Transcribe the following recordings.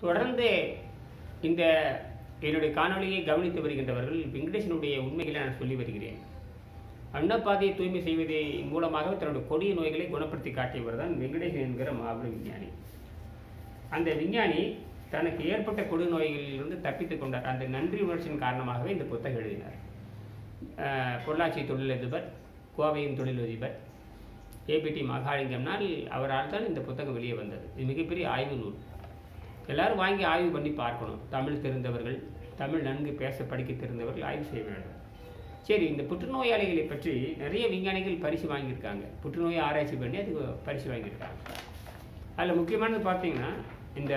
தொடர்ந்து இந்த என்னுடைய காணொளியை கவனித்து வருகின்றவர்கள் வெங்கடேசனுடைய உண்மைகளை நான் சொல்லி வருகிறேன் அன்னப்பாதையை தூய்மை செய்வதன் மூலமாக தன்னுடைய கொடிய நோய்களை குணப்படுத்தி காட்டியவர் தான் வெங்கடேசன் என்கிற மாபெரும் விஞ்ஞானி அந்த விஞ்ஞானி தனக்கு ஏற்பட்ட கொடு நோய்களிலிருந்து தப்பித்துக் கொண்டார் அந்த நன்றி உணர்ச்சியின் காரணமாகவே இந்த புத்தகம் எழுதினார் அஹ், பொள்ளாச்சி தொழிலதிபர் கோவையின் தொழிலதிபர் ஏபிடி மகாலிங்கம்னால் அவரால் தான் இந்த புத்தகம் வெளியே வந்தது இது மிகப்பெரிய ஆய்வு நூல் எல்லாரும் வாங்கி ஆய்வு பண்ணி பார்க்கணும் தமிழ் தெரிந்தவர்கள் தமிழ் நன்கு பேச படிக்க தெரிந்தவர்கள் ஆய்வு செய்ய வேண்டும் சரி இந்த புற்றுநோயாளிகளை பற்றி நிறைய விஞ்ஞானிகள் பரிசு வாங்கியிருக்காங்க புற்றுநோயை ஆராய்ச்சி பண்ணி அதுக்கு பரிசு வாங்கியிருக்காங்க அதில் முக்கியமானது பார்த்தீங்கன்னா இந்த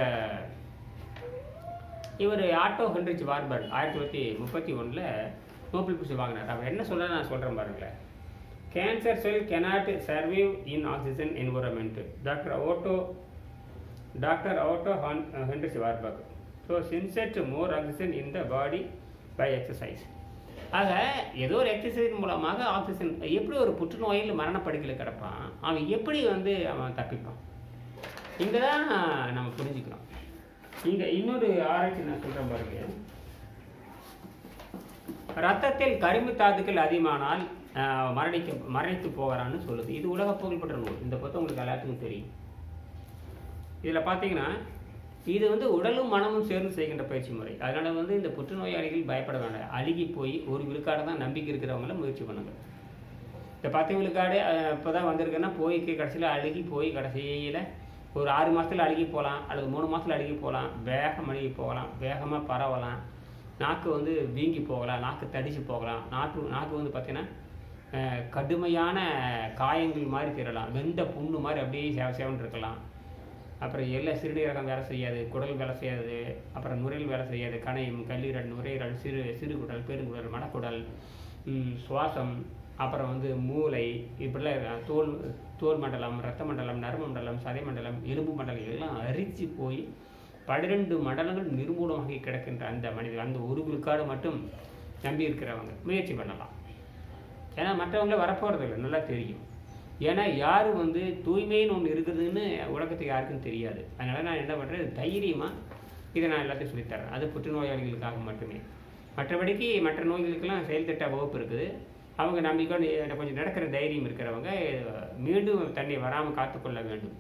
இவர் ஆட்டோ ஹென்ரிச் வார்பர்ட் ஆயிரத்தி தொள்ளாயிரத்தி முப்பத்தி ஒன்றில் நோபல் பரிசு வாங்கினார் அவர் என்ன சொல்ல நான் சொல்கிறேன் பாருங்களேன் cancer cell cannot survive in oxygen environment doctor Otto doctor Otto Hahn Heinrich Warburg so சின்செட் more oxygen in the body by exercise ஆக ஏதோ ஒரு எக்ஸசைஸ் மூலமாக ஆக்சிஜன் எப்படி ஒரு புற்றுநோயில் மரணப்படுக்கையில் கிடப்பான் அவன் எப்படி வந்து அவன் தப்பிப்பான் இங்கே தான் நம்ம புரிஞ்சுக்கிறோம் இங்கே இன்னொரு ஆராய்ச்சி நான் சொல்கிறேன் பாருங்க ரத்தத்தில் கரும்பு தாதுக்கள் அதிகமானால் ஆஹ், மரணிக்க மரணித்து போகிறான்னு சொல்லுது இது உலக புகழ்பெற்ற நூல் இந்த புத்தகம் உங்களுக்கு எல்லாத்துக்கும் தெரியும் இதில் பார்த்தீங்கன்னா இது வந்து உடலும் மனமும் சேர்ந்து செய்கின்ற பயிற்சி முறை அதனால வந்து இந்த புற்றுநோயாளிகள் பயப்பட வேண்டாம் அழுகி போய் ஒரு விழுக்காடு தான் நம்பிக்கை இருக்கிறவங்கள முயற்சி பண்ணுங்க இந்த பத்து விழுக்காடு இப்போ தான் வந்திருக்குன்னா போய் கடைசியில் அழுகி போய் கடைசியில் ஒரு ஆறு மாதத்தில் அழுகி போகலாம் அல்லது மூணு மாதத்தில் அழுகி போகலாம் வேகம் அழுகி போகலாம் வேகமாக பரவலாம் நாக்கு வந்து வீங்கி போகலாம் நாக்கு தடிச்சு போகலாம் நாக்கு நாக்கு வந்து பார்த்தீங்கன்னா அஹ், கடுமையான காயங்கள் மாதிரி தெரியலாம் வெந்த புண்ணு மாதிரி அப்படியே சேவ சேவன் இருக்கலாம் அப்புறம் எல்லா சிறுநீரகம் வேலை செய்யாது குடல் வேலை செய்யாது அப்புறம் நுரையீரல் வேலை செய்யாது கணையம் கல்லீரல் நுரையீரல் சிறு சிறுகுடல் பெருங்குடல் மடக்குடல் ம், சுவாசம் அப்புறம் வந்து மூளை இப்படிலாம் இருக்கு. தோல் தோல் மண்டலம் ரத்த மண்டலம் நரம்பு மண்டலம் சதை மண்டலம் எலும்பு மண்டலம் எல்லாம் அரிச்சு போய் பன்னிரெண்டு மண்டலங்கள் நிர்மூலமாகி கிடக்கின்ற அந்த மனிதர் அந்த ஒரு விழுக்காடு மட்டும் நம்பி இருக்கிறவங்க முயற்சி பண்ணலாம் ஏன்னா மற்றவங்கள வரப்போகிறது இல்லை நல்லா தெரியும் ஏன்னா யாரும் வந்து தூய்மைன்னு ஒன்று இருக்குதுன்னு உலகத்துக்கு யாருக்கும் தெரியாது அதனால் நான் என்ன பண்ணுறேன் தைரியமாக இதை நான் எல்லாத்தையும் சொல்லித்தரேன் அது புற்றுநோயாளிகளுக்காக மட்டுமே மற்றபடிக்கு மற்ற நோய்களுக்கெல்லாம் செயல் திட்ட வகுப்பு இருக்குது அவங்க நம்பிக்கை கொஞ்சம் நடக்கிற தைரியம் இருக்கிறவங்க மீண்டும் தன்னை வராமல் காத்துக்கொள்ள வேண்டும்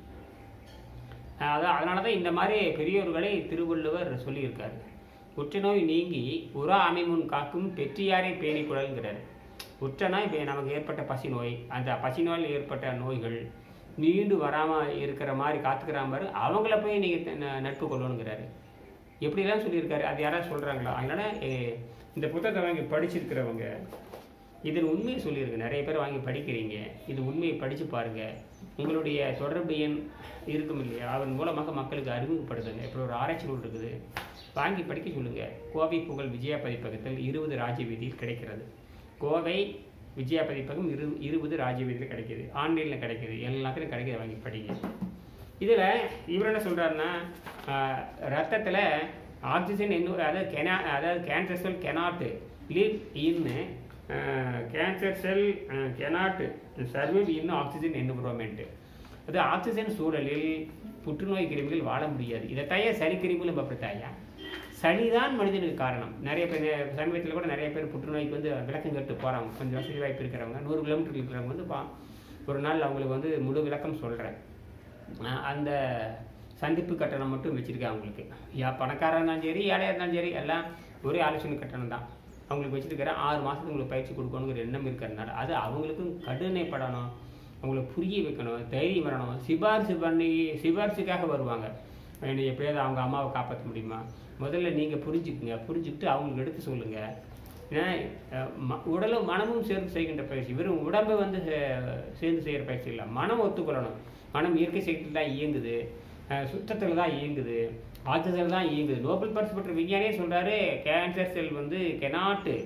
அதான் அதனால தான் இந்த மாதிரி பெரியோர்களை திருவள்ளுவர் சொல்லியிருக்காரு புற்றுநோய் நீங்கி உற அமைமுன் காக்கும் பெற்றியாரை பேணி குழல்கிறார் புற்றனா இப்போ நமக்கு ஏற்பட்ட பசி நோய் அந்த பசி நோயில் ஏற்பட்ட நோய்கள் மீண்டு வராமல் இருக்கிற மாதிரி காத்துக்கிற மாதிரி அவங்கள போய் நீங்கள் நட்பு கொள்ளணுங்கிறாரு எப்படிலாம் சொல்லியிருக்காரு அது யாராவது சொல்கிறாங்களா அதனால எ- இந்த புத்தகத்தை வாங்கி படிச்சிருக்கிறவங்க இதன் உண்மையை சொல்லியிருக்கு நிறைய பேர் வாங்கி படிக்கிறீங்க இது உண்மையை படித்து பாருங்க உங்களுடைய தொடர்பு எண் இருக்கும் இல்லையா அதன் மூலமாக மக்களுக்கு அறிமுகப்படுத்துங்க இப்படி ஒரு ஆராய்ச்சி நூல் இருக்குது வாங்கி படிக்க சொல்லுங்க கோவை புகழ் விஜயா பதிப்பகத்தில் இருபது ராஜ்ய வீதியில் கிடைக்கிறது கோவை விஜயா பதிப்பகம் இரு இருபது ராஜ்ய வீதியில் கிடைக்கிது ஆன்லைனில் கிடைக்கிது எல்லாத்துலையும் கிடைக்கிது வாங்கி படிங்க இதில் இவர் என்ன சொல்கிறாருன்னா ரத்தத்தில் ஆக்சிஜன் இன்னும் அதாவது கெனா அதாவது cancer cell cannot live in cancer cell cannot survive in oxygen environment அது ஆக்சிஜன் சூழலில் புற்றுநோய் கிருமிகள் வாழ முடியாது இதைத்தாயா சனி கிருமிகளும் அப்படித்தாயா சனிதான் மனிதனுக்கு காரணம் நிறைய பேர் சமீபத்தில் கூட நிறைய பேர் புற்றுநோய்க்கு வந்து விளக்கம் கேட்டு போகிறாங்க கொஞ்சம் வசதி வாய்ப்பு இருக்கிறவங்க நூறு கிலோமீட்டர் இருக்கிறவங்க வந்து பா ஒரு நாள் அவங்களுக்கு வந்து முழு விளக்கம் சொல்கிறேன் அந்த சந்திப்பு கட்டணம் மட்டும் வச்சுருக்கேன் அவங்களுக்கு யா பணக்காரா இருந்தாலும் சரி ஏழையாக இருந்தாலும் சரி எல்லாம் ஒரே ஆலோசனை கட்டணம் தான் அவங்களுக்கு வச்சுருக்கிறேன் ஆறு மாதத்துக்கு உங்களுக்கு பயிற்சி கொடுக்கணுங்கிற எண்ணம் இருக்கிறதுனால அது அவங்களுக்கும் கடுமைப்படணும் அவங்களுக்கு புரிய வைக்கணும் தைரியம் வரணும் சிபாரிசு பண்ணி சிபாரிசுக்காக வருவாங்க என்னை எப்படியாவது அவங்க அம்மாவை காப்பாற்ற முடியுமா முதல்ல நீங்கள் புரிஞ்சுக்குங்க புரிஞ்சுக்கிட்டு அவங்களுக்கு எடுத்து சொல்லுங்கள் ஏன்னா அஹ், ம- உடலும் மனமும் சேர்ந்து செய்கின்ற பயிற்சி வெறும் உடம்பை வந்து அஹ், சேர்ந்து செய்கிற பயிற்சி இல்லை மனம் ஒத்துக்கொள்ளணும் மனம் இயற்கை சக்தியில் தான் இயங்குது சுத்தத்தில் தான் இயங்குது ஆக்சிஜன் தான் இயங்குது நோபல் பரிசு பெற்ற விஞ்ஞானியே சொல்கிறாரு கேன்சர் செல் வந்து கெனாட்டு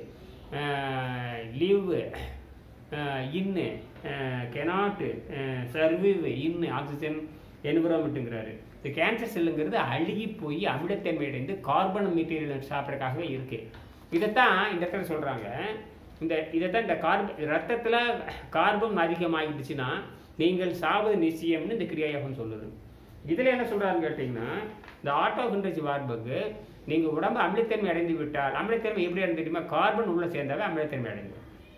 லீவ் இன்னு கெனாட்டு சர்விவ் இன்னு ஆக்சிஜன் என்விரான்மெண்ட்டுங்கிறாரு இந்த கேன்சர் செல்லுங்கிறது அழுகி போய் அமிலத்தன்மை அடைந்து கார்பன் மெட்டீரியல் சாப்பிட்றதுக்காகவே இருக்கு இதைத்தான் இந்த இடத்துல சொல்கிறாங்க இந்த இதைத்தான் இந்த கார்பன் ரத்தத்தில் கார்பன் அதிகமாகிடுச்சுன்னா நீங்கள் சாவது நிச்சயம்னு இந்த கிரியாயோகம் சொல்லுது இதில் என்ன சொல்கிறாருன்னு கேட்டிங்கன்னா இந்த ஆட்டோ ஹிண்ட்ரிச் வார்புக்கு நீங்கள் உடம்பு அமிலத்தன்மை அடைந்து விட்டால் அமிலத்தன்மை எப்படி அடைந்து தெரியுமா கார்பன் உள்ளே சேர்ந்தாவே அமிலத்தன்மை அடைந்து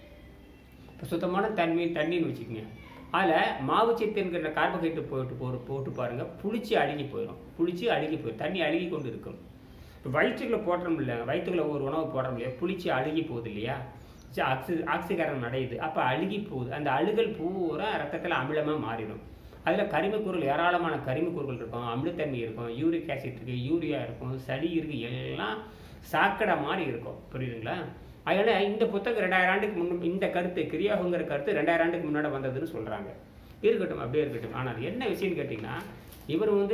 இப்போ சுத்தமான தண்ணி தண்ணின்னு வச்சுக்கோங்க அதில் மாவுச்சத்து என்கிற கார்போஹைட்ரேட் போட்டு போட்டு போட்டு பாருங்கள் புளிச்சு அழுகி போயிடும் புளிச்சு அழுகி போயிடும் தண்ணி அழுகி கொண்டு இருக்கும் இப்போ வயிற்றுக்குள்ளே போடுறோம் இல்லை வயிற்றுக்குள்ள ஒரு உணவு போடுறோம் இல்லையா புளிச்சு அழுகி போகுது இல்லையா சரி, ஆக்சி ஆக்சிகரணம் அடையுது அப்போ அழுகி போகுது அந்த அழுகல் பூரா ரத்தத்தில் அமிலமாக மாறிடும் அதில் கரிமக்கூறுகள் ஏராளமான கரிமக்கூறுகள் இருக்கும் அமிலத்தன்மை இருக்கும் யூரிக் ஆசிட் இருக்குது யூரியா இருக்கும் சளி இருக்குது எல்லாம் சாக்கடை மாதிரி இருக்கும் புரியுதுங்களா அதனால் இந்த புத்தகம் ரெண்டாயிரம் ஆண்டுக்கு முன்னும் இந்த கருத்து கிரியாகுங்கிற கருத்து ரெண்டாயிரம் ஆண்டுக்கு முன்னாடி வந்ததுன்னு சொல்கிறாங்க இருக்கட்டும் அப்படியே இருக்கட்டும் ஆனால் என்ன விஷயம்னு கேட்டிங்கன்னா இவர் வந்து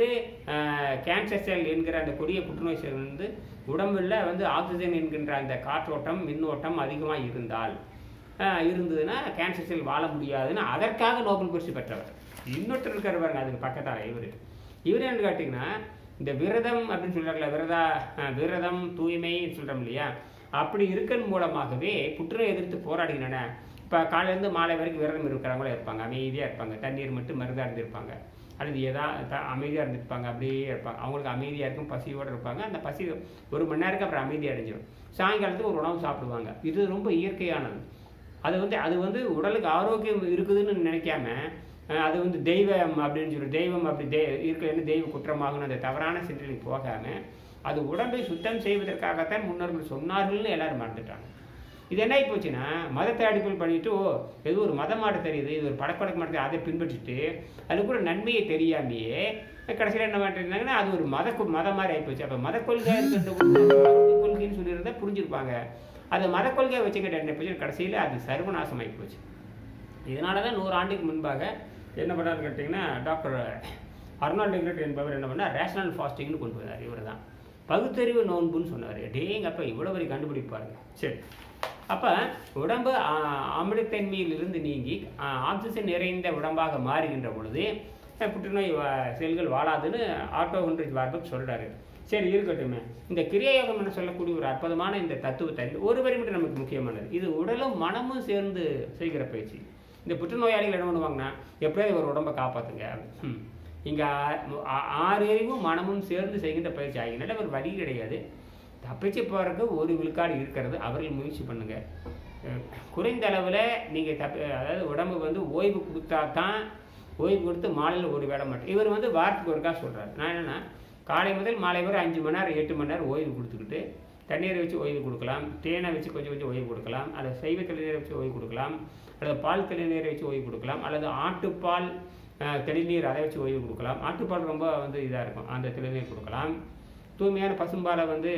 கேன்சர் செல் என்கிற அந்த கொடிய புற்றுநோய் செல் வந்து உடம்புல வந்து ஆக்சிஜன் என்கின்ற அந்த காற்றோட்டம் மின்னோட்டம் அதிகமாக இருந்தால் ஆஹ் இருந்ததுன்னா கேன்சர் செல் வாழ முடியாதுன்னு அதற்காக நோபல் பரிசு பெற்றவர் இன்னொருத்தர் இருக்காரு பாருங்க அதுக்கு பக்கத்தால் இவர் இவர் என்ன கேட்டிங்கன்னா இந்த விரதம் அப்படின்னு சொல்கிறாங்களே விரதா ஆஹ் விரதம் தூய்மை சொல்கிறோம் இல்லையா அப்படி இருக்கன் மூலமாகவே புற்றுநோய் எதிர்த்து போராடினன இப்போ காலையிலேருந்து மாலை வரைக்கும் விரதம் இருக்கிறவங்களே இருப்பாங்க அமைதியாக இருப்பாங்க தண்ணீர் மட்டும் மருந்தாக இருந்திருப்பாங்க அல்லது எதா த அமைதியாக இருந்திருப்பாங்க அப்படியே இருப்பாங்க அவங்களுக்கு அமைதியாக இருக்கும் பசியோடு இருப்பாங்க அந்த பசி ஒரு மணி நேரத்துக்கு அப்புறம் அமைதி அடைஞ்சிடும் சாயங்காலத்துக்கு ஒரு உணவு சாப்பிடுவாங்க இது ரொம்ப இயற்கையானது அது வந்து அது வந்து உடலுக்கு ஆரோக்கியம் இருக்குதுன்னு நினைக்காம அஹ், அது வந்து தெய்வம் அப்படின்னு சொல்லி தெய்வம் அப்படி தெய் இருக்கிறது தெய்வ குற்றமாகணும் அந்த தவறான சிந்தனைக்கு போகாம அது உடம்பை சுத்தம் செய்வதற்காகத்தான் முன்னோர்கள் சொன்னார்கள்னு எல்லாரும் மறந்துட்டாங்க இது என்ன ஆகி போச்சுன்னா மதத்தை அடிப்படை பண்ணிட்டு ஓ ஏதோ ஒரு மதமாட்ட தெரியுது இது ஒரு படப்படக்க மாட்டேங்குது அதை பின்பற்றிட்டு அது கூட நன்மையை தெரியாமையே கடைசியில் என்ன பண்ணிருந்தாங்கன்னா அது ஒரு மத கு- மதம் மாதிரி ஆகிப்போச்சு அப்போ மத கொள்கை இருக்கிறது கொள்கைன்னு சொல்லியிருந்தா புரிஞ்சிருப்பாங்க அது மத கொள்கையை வச்சுக்கிட்ட என்ன போச்சு கடைசியில் அது சர்வநாசம் ஆகி போச்சு இதனால தான் நூறு ஆண்டுக்கு முன்பாக என்ன பண்ணாரு கேட்டிங்கன்னா டாக்டர் அர்னால்ட் டிக்ரெட் என்பவர் என்ன பண்ணார் ரேஷனல் ஃபாஸ்டிங்னு கொண்டு வந்தார் இவர் தான் பகுத்தறிவு நோன்புன்னு சொன்னார் டேங்கப்ப இவ்வளோ வரை கண்டுபிடிப்பாருங்க சரி அப்போ உடம்பு ஆ, அமிலத்தன்மையிலிருந்து நீங்கி ஆ, ஆக்சிஜன் நிறைந்த உடம்பாக மாறுகின்ற பொழுது அஹ், புற்றுநோய் வா- செல்கள் வாழாதுன்னு ஆட்டோ ஹண்ட்ரிச் வார்பக் சொல்கிறாரு சரி இருக்கட்டுமே இந்த கிரியாயோகம் என்று சொல்லக்கூடிய ஒரு அற்புதமான இந்த தத்துவத்தை இந்த ஒரு வரி மட்டும் நமக்கு முக்கியமானது இது உடலும் மனமும் சேர்ந்து செய்கிற பயிற்சி இந்த புற்றுநோயாளிகள் என்ன பண்ணுவாங்கன்னா எப்படியாவது ஒரு உடம்பை காப்பாற்றுங்க ம். இங்க ஆ- ஆ- ஆறு அறிவும் மனமும் சேர்ந்து செய்கின்ற பயிற்சி ஆகினால ஒரு வழி கிடையாது தப்பிச்சு போறதுக்கு ஒரு விழுக்காடு இருக்கிறது அவர்கள் முயற்சி பண்ணுங்க அஹ் குறைந்த அளவில் நீங்கள் தப்பி அதாவது உடம்பு வந்து ஓய்வு கொடுத்தா தான் ஓய்வு கொடுத்து மாலையில் ஒரு வேலை மாட்டேன் இவர் வந்து வாரத்துக்கு ஒருக்கா சொல்றாரு நான் என்னன்னா காலை முதல் மாலை வரை அஞ்சு மணி நேரம் எட்டு மணி நேரம் ஓய்வு கொடுத்துக்கிட்டு தண்ணீரை வச்சு ஓய்வு கொடுக்கலாம் தேனை வச்சு கொஞ்சம் கொஞ்சம் ஓய்வு கொடுக்கலாம் அல்லது சைவ தெளிநீரை வச்சு ஓய்வு கொடுக்கலாம் அல்லது பால் தெளிநீரை வச்சு ஓய்வு கொடுக்கலாம் அல்லது ஆட்டுப்பால் அஹ், தெளிநீர் அதை வச்சு ஓய்வு கொடுக்கலாம் ஆட்டுப்பால் ரொம்ப வந்து இதாக இருக்கும் அந்த தெளிநீர் கொடுக்கலாம் தூய்மையான பசும்பாலை வந்து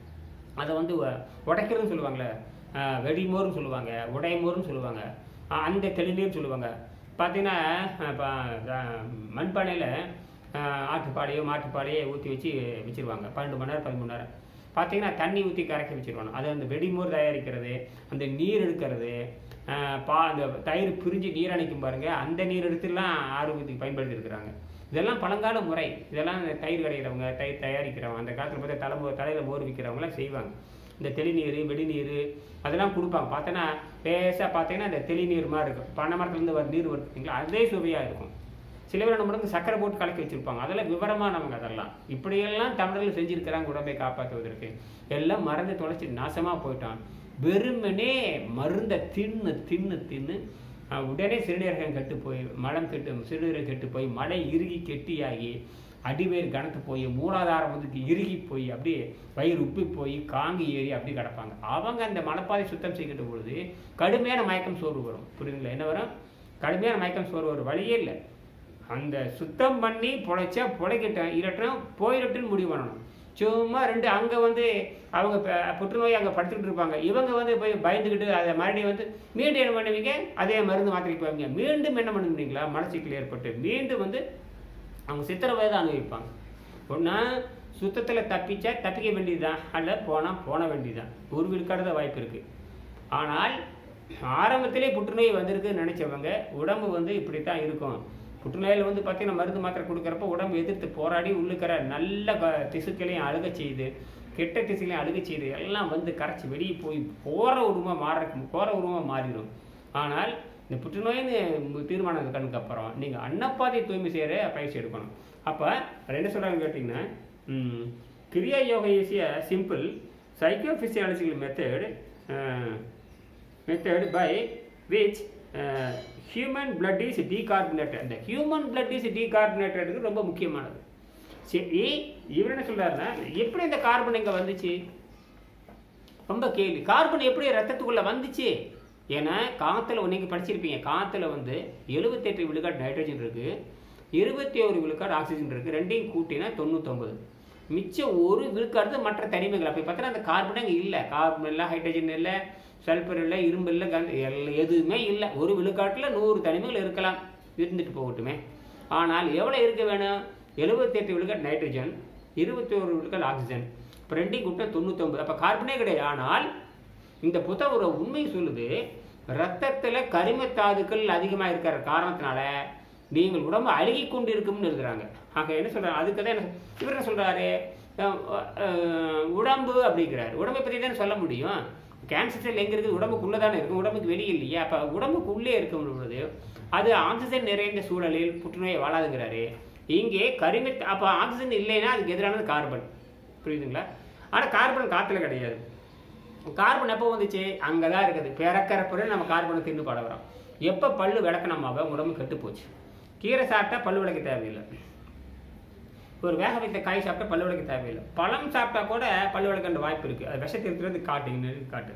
அதை வந்து உ- உடைக்கிறதுன்னு சொல்லுவாங்கள்ல அஹ், வெடிமோர்னு சொல்லுவாங்க உடைமோர்னு சொல்லுவாங்க அஹ், அந்த தெளிநீர்னு சொல்லுவாங்க பார்த்தீங்கன்னா இப்போ மண்பானையில் ஆட்டுப்பாலையோ மாட்டுப்பாலையோ ஊற்றி வச்சு வச்சிருவாங்க பன்னெண்டு மணி நேரம் பதிமூணு நேரம் பார்த்தீங்கன்னா தண்ணி ஊற்றி கரைக்க வச்சிருவாங்க அது அந்த வெடிமோர் தயாரிக்கிறது அந்த நீர் எடுக்கிறது அஹ், பா அந்த தயிர் பிரிஞ்சு நீர் அணைக்கும் பாருங்க அந்த நீர் எடுத்துலாம் ஆரோக்கியத்துக்கு பயன்படுத்தி இருக்கிறாங்க இதெல்லாம் பழங்கால முறை இதெல்லாம் இந்த தயிர் கடைகிறவங்க தயிர் தயாரிக்கிறவங்க அந்த காலத்தில் பார்த்தா தலைமோ தலையில் மோர் விற்கிறவங்களாம் செய்வாங்க இந்த தெளிநீர் வெடிநீர் அதெல்லாம் கொடுப்பாங்க பார்த்தோன்னா லேசாக பார்த்தீங்கன்னா இந்த தெளிநீர் மாதிரி இருக்கும் பனை மரத்துலேருந்து வர நீர் வருதுங்களா அதே சுவையாக இருக்கும் சில பேர் நம்ம வந்து சக்கரை போட்டு கலக்கி வச்சிருப்பாங்க அதெல்லாம் விவரமாக நமக்கு அதெல்லாம் இப்படியெல்லாம் தமிழர்கள் செஞ்சிருக்கிறாங்க உடம்பை காப்பாற்றுவதற்கு எல்லாம் மறந்து தொலைச்சி நாசமாக போயிட்டான் வெறுமனே மருந்தை தின்னு தின்னு தின்னு அஹ், உடனே சிறுநீரகம் கெட்டு போய் மலம் கெட்டு சிறுநீரகம் கெட்டு போய் மழை இறுகி கெட்டியாகி அடிவேர் கனத்து போய் மூலாதாரம் வந்து இறுகி போய் அப்படியே வயிறு உப்பி போய் காங்கி ஏறி அப்படி கிடப்பாங்க அவங்க அந்த மலைப்பாதை சுத்தம் செய்கின்ற பொழுது கடுமையான மயக்கம் சோர்வு வரும் புரியுதுங்களா என்ன வரும் கடுமையான மயக்கம் சோர்வு வரும் வழியே இல்லை அந்த சுத்தம் பண்ணி பொழைச்சா பொழைக்கட்டும் இல்லாட்டும் போயிடட்டுன்னு முடிவு பண்ணணும் சும்மா ரெண்டு அங்கே வந்து அவங்க ப- புற்றுநோய் அங்கே படுத்துக்கிட்டு இருப்பாங்க இவங்க வந்து போய் பயந்துக்கிட்டு அதை மறுபடியும் வந்து மீண்டும் என்ன பண்ணுவீங்க அதே மருந்து மாத்திரைக்கு போவீங்க மீண்டும் என்ன பண்ணுவீங்களா மனசிக்கல் ஏற்பட்டு மீண்டும் வந்து அவங்க சித்திரவதை தான் அனுபவிப்பாங்க ஒன்றா சுத்தத்தில் தப்பிச்சா தப்பிக்க வேண்டியதுதான் அல்ல போனால் போன வேண்டியதுதான் ஒரு விழுக்காடு தான் வாய்ப்பு இருக்குது ஆனால் ஆரம்பத்திலே புற்றுநோய் வந்திருக்குன்னு நினச்சவங்க உடம்பு வந்து இப்படி தான் இருக்கும் புற்றுநோயில் வந்து பார்த்தீங்கன்னா மருந்து மாத்திரை கொடுக்குறப்ப உடம்பு எதிர்த்து போராடி உள்ளுக்கிற நல்ல க- திசுக்களையும் அழுக செய்யுது கெட்ட திசுக்களையும் அழுக செய்யுது எல்லாம் வந்து கரைச்சி வெளியே போய் போகிற உருவமாக மாற போகிற உருவமாக மாறிடும் ஆனால் இந்த புற்றுநோயின்னு மு- தீர்மானம் கண்ணுக்கு அப்புறம் நீங்கள் அன்னப்பாதை தூய்மை செய்கிற பயிற்சி எடுக்கணும் அப்போ என்ன சொல்கிறாங்க கேட்டிங்கன்னா kriya yoga is a simple psychophysiological method uh, method by which uh, human blood is decarbonated அந்த human blood is decarbonated ரொம்ப முக்கியமானது சரி இவர் என்ன சொல்றாருன்னா எப்படி இந்த கார்பன் இங்க வந்துச்சு ரொம்ப கேள்வி கார்பன் எப்படி ரத்தத்துக்குள்ள வந்துச்சு ஏன்னா காத்துல நீங்க படிச்சிருப்பீங்க காத்துல வந்து எழுபத்தெட்டு விழுக்காடு நைட்ரஜன் இருக்கு இருபத்தி ஒரு விழுக்காடு ஆக்சிஜன் இருக்கு ரெண்டையும் கூட்டினா தொண்ணூத்தொன்பது மிச்சம் ஒரு விழுக்காடு தான் மற்ற தனிமைகள் அப்படி பார்த்தா அந்த கார்பன் அங்கே இல்லை கார்பன் இல்லை ஹைட்ரஜன் இல்லை சல்பர் இல்லை இரும்பு இல்லை கந்த எல் எதுவுமே இல்லை ஒரு விழுக்காட்டில் நூறு தனிமைகள் இருக்கலாம் இருந்துட்டு போகட்டுமே ஆனால் எவ்வளோ இருக்க வேணும் எழுபத்தெட்டு விழுக்காடு நைட்ரஜன் இருபத்தி ஒரு விழுக்காடு ஆக்சிஜன் இப்போ ரெண்டையும் கூட்டினா தொண்ணூத்தொம்பது அப்போ கார்பனே கிடையாது ஆனால் இந்த புத்தகம் ஒரு உண்மை சொல்லுது ரத்தத்தில் கரிமத்தாதுக்கள் அதிகமாக இருக்கிற காரணத்தினால நீங்கள் உடம்பு அழுகி கொண்டு இருக்கும்னு எழுதுறாங்க ஆக என்ன சொல்றாங்க அதுக்கு தான் என்ன இவர் என்ன சொல்றாரு அஹ் அஹ் உடம்பு அப்படிங்கிறாரு உடம்பை பற்றி தானே சொல்ல முடியும் கேன்சர் செல் எங்கே இருக்குது உடம்புக்குள்ளே தானே இருக்கும் உடம்புக்கு வெளியே இல்லையா அப்போ உடம்புக்குள்ளே இருக்கும் பொழுது அது ஆக்சிஜன் நிறைந்த சூழலில் புற்றுநோயை வாழாதுங்கிறாரு இங்கே கரிம அப்போ ஆக்சிஜன் இல்லைன்னா அதுக்கு எதிரானது கார்பன் புரியுதுங்களா ஆனால் கார்பன் காற்றுல கிடையாது கார்பன் எப்போ வந்துச்சு அங்கே தான் இருக்குது பிறக்கிறப்ப நம்ம கார்பனை தின்னு பழகிறோம் எப்போ பல்லு விளக்கணமாக உடம்பு கெட்டு போச்சு கீரை சாப்பிட்டா பல்லு விளக்க தேவையில்லை ஒரு வேக வைத்த காய் சாப்பிட்டா பல்லு விளக்க தேவையில்லை பழம் சாப்பிட்டா கூட பல்லு விளக்கின்ற வாய்ப்பு இருக்குது அது விஷத்தை இருக்கிறது காட்டு இங்க காட்டு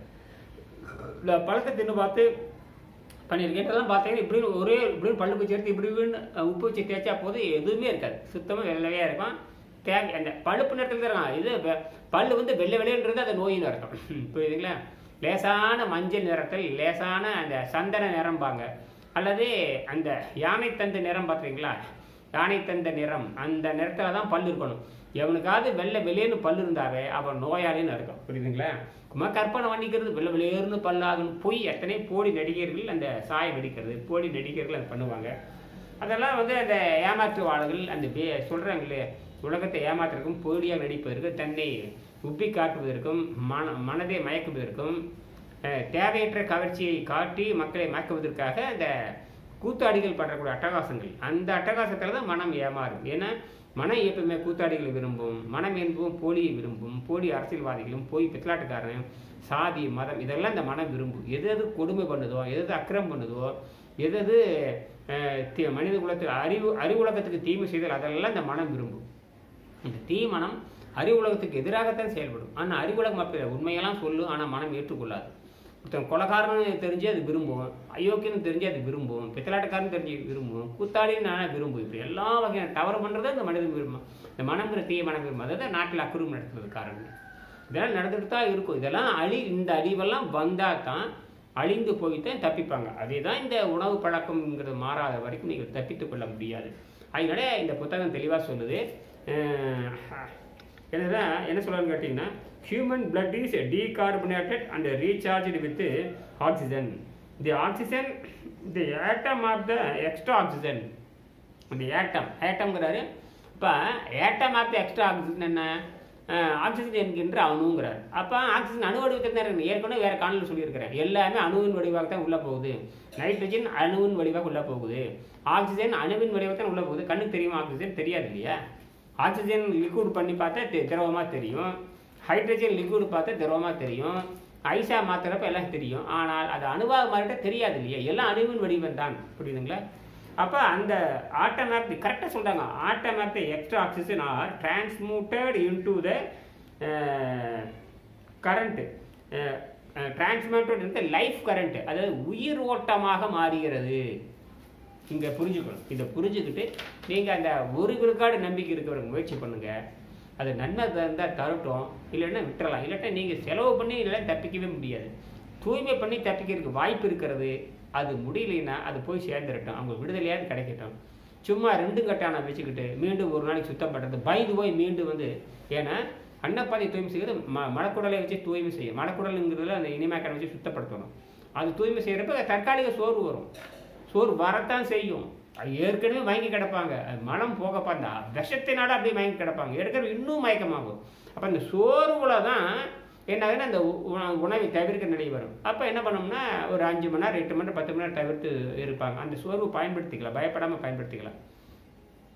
இந்த பழத்தை தின்னு பார்த்து பண்ணியிருக்கேன் இதெல்லாம் பார்த்தீங்கன்னா இப்படி ஒரே இப்படி பல்லுக்கு சேர்த்து இப்படி இப்படின்னு உப்பு வச்சு தேய்ச்சா போதும் எதுவுமே இருக்காது சுத்தமாக வெள்ளையாக இருக்கும் தேவை அந்த பழுப்பு நிறத்தில் தான் இருக்கும். இது வெ- பல்லு வந்து வெள்ளை வெள்ளைன்றது அது நோயின்னு அர்த்தம் புரியுதுங்களா லேசான மஞ்சள் நிறத்தில் லேசான அந்த சந்தன நிறம்பாங்க அல்லது அந்த யானை தந்த நிறம் பார்த்தீங்களா யானை தந்த நிறம் அந்த நிறத்தில் தான் பல்லு இருக்கணும் எவனுக்காவது வெள்ளை வெளியேன்னு பல்லு இருந்தாவே அவன் நோயாளின்னு இருக்கும் புரியுதுங்களா சும்மா கற்பனை பண்ணிக்கிறது வெள்ளை வெளியேறுன்னு பல்லாகணும் பொய் எத்தனை போடி நடிகர்கள் அந்த சாயம் நடிக்கிறது போடி நடிகர்கள் அதை பண்ணுவாங்க அதெல்லாம் வந்து அந்த ஏமாற்றுவாளர்கள் அந்த பே சொல்கிறாங்களே உலகத்தை ஏமாற்றுறதுக்கும் போலியாக நடிப்பதற்கு தன்னை உப்பி காட்டுவதற்கும் மன மனதை மயக்குவதற்கும் அஹ், தேவையற்ற கவர்ச்சியை காட்டி மக்களை மயக்குவதற்காக அந்த கூத்தாடிகள் பண்ணுறக்கூடிய அட்டகாசங்கள் அந்த அட்டகாசத்தில் தான் மனம் ஏமாறும் ஏன்னா மனம் எப்பவுமே கூத்தாடிகளை விரும்பும் மனம் என்பதும் போலியை விரும்பும் போலி அரசியல்வாதிகளும் போய் பித்தலாட்டுக்காரன் சாதி மதம் இதெல்லாம் இந்த மனம் விரும்பும் எது எது கொடுமை பண்ணுதோ எது எது அக்கிரம் பண்ணுதோ எது எது அஹ், தி- மனித குலத்துக்கு அறிவு அறிவுலகத்துக்கு தீமை செய்தல் அதெல்லாம் இந்த மனம் விரும்பும் இந்த தீமனம் அறிவுலகத்துக்கு எதிராகத்தான் செயல்படும் ஆனால் அறிவுலகம் அப்படி இல்லை. உண்மையெல்லாம் சொல்லும் ஆனால் மனம் ஏற்றுக்கொள்ளாது ஒருத்தன் கொலகாரன்னு தெரிஞ்சு அது விரும்பும் அயோக்கியன்னு தெரிஞ்சு அது விரும்பும் பித்தலாட்டக்காரன்னு தெரிஞ்சு விரும்பும் கூத்தாடின்னு நான் விரும்பும் இப்படி எல்லா வகையான தவறு பண்ணுறதை இந்த மனிதன் விரும்பும் இந்த மனம்ங்கிற தீய மனம் விரும்பும் அதாவது நாட்டில் அக்குறும் நடத்துறது காரணம் இதெல்லாம் நடந்துட்டு தான் இருக்கும் இதெல்லாம் அழி இந்த அழிவெல்லாம் வந்தால் தான் அழிந்து போய்த்தான் தப்பிப்பாங்க அதே தான் இந்த உணவு பழக்கம்ங்கிறது மாறாத வரைக்கும் நீங்கள் தப்பித்துக் கொள்ள முடியாது அதனால இந்த புத்தகம் தெளிவாக சொல்லுது அஹ், என்னதான் என்ன சொல்றாருன்னு கேட்டிங்கன்னா human blood is decarbonated and recharged with oxygen the oxygen the atom of the extra oxygen இந்த ஏட்டம் ஏட்டம்ங்கிறாரு இப்போ atom of the extra oxygen என்ன ஆக்சிஜன் என்கின்ற அணுங்கிறார் அப்போ ஆக்சிஜன் அணு வடிவத்தில் தான் இருக்கு ஏற்கனவே வேறு காணொலி சொல்லியிருக்கிறேன் எல்லாமே அணுவின் வடிவாக தான் உள்ளே போகுது நைட்ரஜன் அணுவின் வடிவாக உள்ளே போகுது ஆக்சிஜன் அணுவின் வடிவாக தான் உள்ளே போகுது கண்ணுக்கு தெரியுமா ஆக்சிஜன் தெரியாது இல்லையா ஆக்சிஜன் லிக்விட் பண்ணி பார்த்தா தெ- திரவமா தெரியும் ஹைட்ரஜன் லிக்விட் பார்த்தா திரவமா தெரியும் ஐஸா மாத்துறப்ப எல்லாம் தெரியும் ஆனால் அது அணுவாக மாறிட்ட தெரியாது இல்லையா எல்லாம் அணுவின் வடிவம் தான் புரியுதுங்களா அப்போ அந்த ஆட்டோமேப் கரெக்டாக சொல்கிறாங்க atom of extra oxygen are transmuted into the current transmuted இந்த லைஃப் கரண்ட் அதாவது உயிர் ஓட்டமாக மாறுகிறது இங்கே புரிஞ்சுக்கணும் இதை புரிஞ்சுக்கிட்டு நீங்கள் அந்த ஒரு விழுக்காடு நம்பிக்கை இருக்கிறவங்க முயற்சி பண்ணுங்க அது நன்மை இருந்தால் தரட்டும் இல்லைன்னா விட்டுறலாம் இல்லாட்டா நீங்கள் செலவு பண்ணி இல்லைன்னா தப்பிக்கவே முடியாது தூய்மை பண்ணி தப்பிக்கிறதுக்கு வாய்ப்பு இருக்கிறது அது முடியலைன்னா அது போய் சேர்ந்துடட்டும் அவங்க விடுதலையாவது கிடைக்கட்டும் சும்மா ரெண்டு கட்டான வச்சுக்கிட்டு மீண்டும் ஒரு நாளைக்கு சுத்தம் பண்ணுறது பயந்து போய் மீண்டும் வந்து ஏன்னா அன்னப்பாதை தூய்மை செய்வது ம மலக்குடலை வச்சு தூய்மை செய்யும் மலக்குடலுங்கிறதுல அந்த இனிமேக்கடை வச்சு சுத்தப்படுத்தணும் அது தூய்மை செய்கிறப்ப தற்காலிக சோர்வு வரும் சோறு வரத்தான் செய்யும் அது ஏற்கனவே மயங்கி கிடப்பாங்க அது மனம் போகப்பா அந்த விஷத்தினால அப்படியே மயங்கி கிடப்பாங்க ஏற்கனவே இன்னும் மயக்கமாகும் அப்போ அந்த சோர்வுல தான் என்ன ஆகுதுன்னா அந்த உ- உண- உணவை தவிர்க்க நிலை வரும் அப்போ என்ன பண்ணோம்னா ஒரு அஞ்சு மணி நேரம் எட்டு மணி நேரம் பத்து மணி நேரம் தவிர்த்து இருப்பாங்க அந்த சோர்வு பயன்படுத்திக்கலாம் பயப்படாமல் பயன்படுத்திக்கலாம்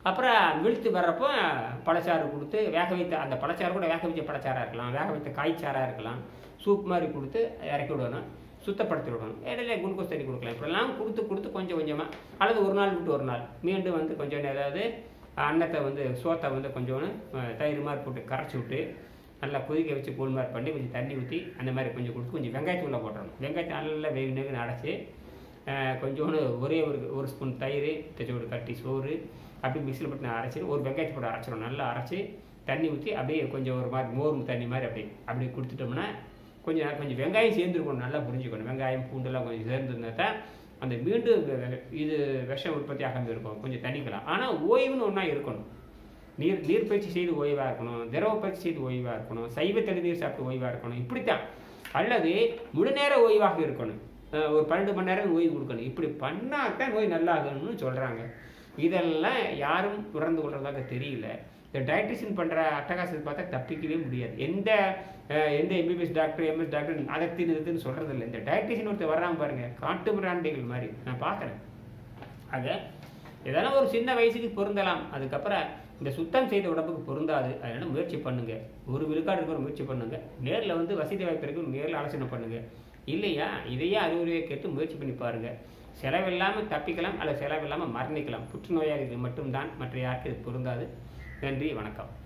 அப்புறம் விழுத்து வர்றப்போ பழச்சாறு கொடுத்து வேக வைத்த அந்த பழச்சாறு கூட வேக வைத்த பழச்சாறாக இருக்கலாம் வேக வைத்த காய்ச்சாறாக இருக்கலாம் சூப் மாதிரி கொடுத்து இறக்கி விடணும் சுத்தப்படுத்தி விடணும் இடையில குளுக்கோஸ் தண்ணி கொடுக்கலாம் இப்படிலாம் கொடுத்து கொடுத்து கொஞ்சம் கொஞ்சமாக அல்லது ஒரு நாள் விட்டு ஒரு நாள் மீண்டும் வந்து கொஞ்சம் ஏதாவது அன்னத்தை வந்து சோத்தை வந்து கொஞ்சோன்னு அஹ், தயிர் மாதிரி போட்டு கரைச்சி விட்டு நல்லா கொதிக்க வச்சு கூழ் மாதிரி பண்ணி கொஞ்சம் தண்ணி ஊற்றி அந்த மாதிரி கொஞ்சம் கொடுத்து கொஞ்சம் வெங்காயத்தை உள்ள போட்டுறணும் வெங்காயத்தை நல்லா வெகு நெகுன்னு அடைச்சி அஹ், கொஞ்சோண்டு ஒரே ஒரு ஒரு ஸ்பூன் தயிர் ஒரு கட்டி சோறு அப்படி மிக்சியில் போட்டு நான் அரைச்சிட்டு ஒரு வெங்காயத்தை போட்டு அரைச்சிடும் நல்லா அரைச்சி தண்ணி ஊற்றி அப்படியே கொஞ்சம் ஒரு மாதிரி மோர் தண்ணி மாதிரி அப்படி அப்படி கொடுத்துட்டோம்னா கொஞ்சம் நேரம் கொஞ்சம் வெங்காயம் சேர்ந்துருக்கணும் நல்லா புரிஞ்சுக்கணும் வெங்காயம் பூண்டெல்லாம் கொஞ்சம் சேர்ந்துருந்தா தான் அந்த மீண்டும் வெ- வெ- இது விஷம் உற்பத்தி ஆகாமல் இருக்கும் கொஞ்சம் தண்ணிக்கலாம் ஆனால் ஓய்வுன்னு ஒன்றா இருக்கணும் நீர் நீர் பயிற்சி செய்து ஓய்வாக இருக்கணும் திரவ பயிற்சி செய்து ஓய்வாக இருக்கணும் சைவ தெளிநீர் சாப்பிட்டு ஓய்வாக இருக்கணும் இப்படித்தான் அல்லது முழு நேர ஓய்வாக இருக்கணும் அஹ் ஒரு பன்னெண்டு மணி நேரம் ஓய்வு கொடுக்கணும் இப்படி பண்ணாதான் நோய் நல்லாகணும்னு சொல்கிறாங்க இதெல்லாம் யாரும் உணர்ந்து கொள்றதாக தெரியல இந்த டயட்டிஷியன் பண்ணுற அட்டகாசத்தை பார்த்தா தப்பிக்கவே முடியாது எந்த அஹ், எந்த எம்பிபிஎஸ் டாக்டர் எம்எஸ் டாக்டர் அதை தின்னு இதுன்னு சொல்கிறது இல்லை இந்த டயட்டிஷியன் ஒருத்தர் வர்றாங்க பாருங்க காட்டு மிராண்டிகள் மாதிரி நான் பார்க்குறேன் ஆக இதெல்லாம் ஒரு சின்ன வயசுக்கு பொருந்தலாம் அதுக்கப்புறம் இந்த சுத்தம் செய்த உடம்புக்கு பொருந்தாது அதனால முயற்சி பண்ணுங்க ஒரு விழுக்காடு இருக்கிற முயற்சி பண்ணுங்க நேரில் வந்து வசதி வாய்ப்பு இருக்கு நேரில் ஆலோசனை பண்ணுங்க இல்லையா இதையே அறிவுரையை கேட்டு முயற்சி பண்ணி பாருங்க செலவில்லாமல் தப்பிக்கலாம் அல்லது செலவில்லாமல் மரணிக்கலாம் புற்றுநோயாளிகள் மட்டும்தான் மற்ற யாருக்கு இது பொருந்தாது நன்றி வணக்கம்